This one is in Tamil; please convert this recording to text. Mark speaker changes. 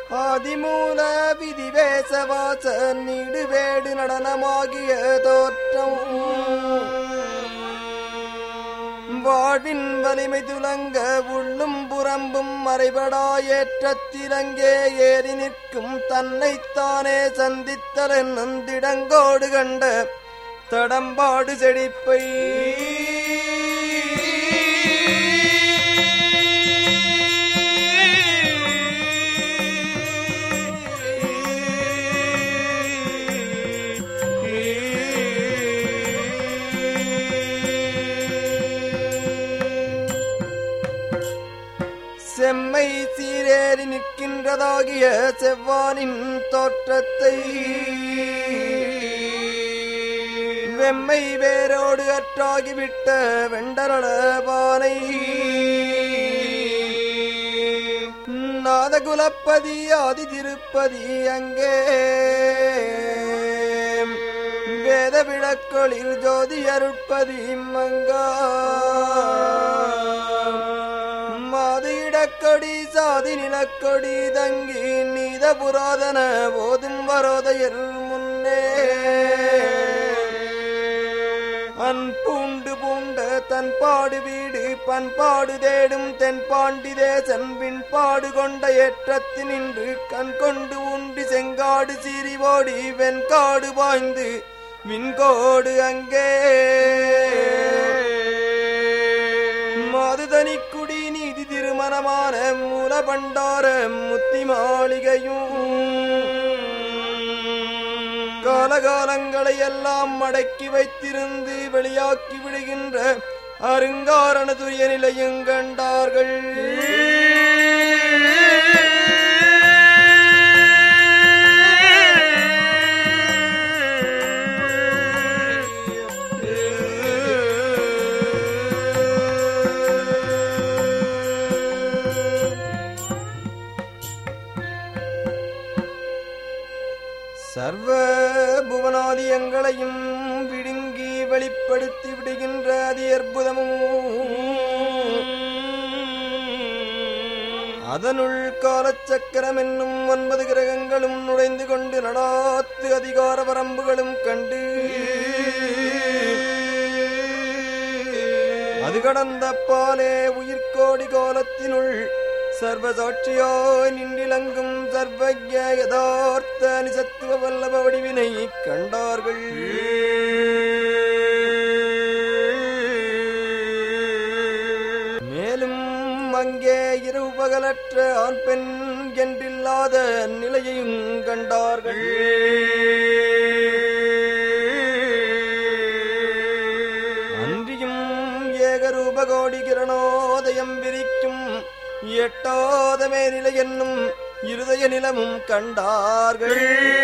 Speaker 1: ஆதிமூல விதிவேசவாச நீடுவேடு நடனமாகிய தோற்றம் வாழ்வின் வலிமை துலங்க உள்ளும் புறம்பும் மறைபடா ஏற்றத்திலங்கே ஏறி நிற்கும் தன்னைத்தானே சந்தித்தல் என்னும் திடங்கோடு கண்ட தடம்பாடு செழிப்பை செம்மை சீரேறி நிற்கின்றதாகிய செவ்வானின் தோற்றத்தை வெம்மை வேரோடு அற்றாகிவிட்ட வெண்டரளபானை நாதகுலப்பதி ஆதி திருப்பதி அங்கே வேத விளக்கொளிர் ஜோதி அருட்பதி மங்கா மாது இடக்கொடி சாதி நிலக்கொடி தங்கி நீத புராதன போதும் வரோதையர் முன்னே அன்பூண்டு பூண்ட தன் பாடு வீடு பண்பாடு தேடும் தென்பாண்டி தேசன் விண்பாடு கொண்ட ஏற்றத்தினின்று கண் கொண்டு உண்டி செங்காடு சீறி ஓடி வெண்காடு பாய்ந்து விண்கோடு அங்கே மாதுதனி குடி நீதி திருமணமான மூல பண்டார முத்தி மாளிகையும் காலகாலங்களை எல்லாம் மடக்கி வைத்திருந்து வெளியாக்கி விடுகின்ற அருங்காரண துரிய நிலையும் கண்டார்கள் சர்வ புவனாதியங்களையும் விழுங்கி வெளிப்படுத்தி விடுகின்ற அதி அற்புதமும் அதனுள் காலச்சக்கரம் என்னும் ஒன்பது கிரகங்களும் நுழைந்து கொண்டு நடாத்து அதிகார வரம்புகளும் கண்டு அது கடந்த பாலே உயிர்கோடி காலத்தினுள் சர்வசாட்சியாய் நின்றிலங்கும் சர்வஜ யதார்த்த நிசத்துவ வல்லப வடிவினை கண்டார்கள் மேலும் அங்கே இரவு பகலற்ற ஆண் பெண் என்றில்லாத நிலையையும் கண்டார்கள் அன்றியும் ஏகரூப கோடி கிரணோதயம் விரிக்கும் எட்டாத மேநிலை என்னும் இருதய நிலமும் கண்டார்கள்